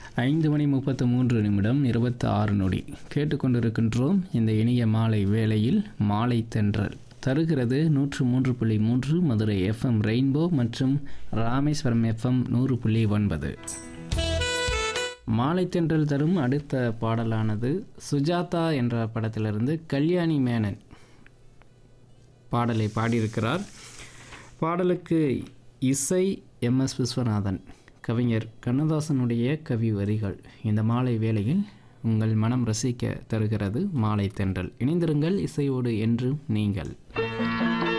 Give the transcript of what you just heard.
ஐந்து மணி முப்பத்து மூன்று நிமிடம் இருபத்தி ஆறு நொடி கேட்டுக்கொண்டிருக்கின்றோம் இந்த இனிய மாலை வேளையில் மாலை தென்றல் தருகிறது நூற்று மூன்று புள்ளி மூன்று மதுரை எஃப்எம் ரெயின்போ மற்றும் ராமேஸ்வரம் எஃப்எம் நூறு புள்ளி ஒன்பது மாலை தென்றல் தரும் அடுத்த பாடலானது சுஜாதா என்ற படத்திலிருந்து கல்யாணி மேனன் பாடலை பாடியிருக்கிறார் பாடலுக்கு இசை எம் எஸ் விஸ்வநாதன் கவிஞர் கண்ணதாசனுடைய கவி வரிகள் இந்த மாலை வேளையில் உங்கள் மனம் ரசிக்க தருகிறது மாலை தென்றல் இணைந்திருங்கள் இசையோடு என்றும் நீங்கள்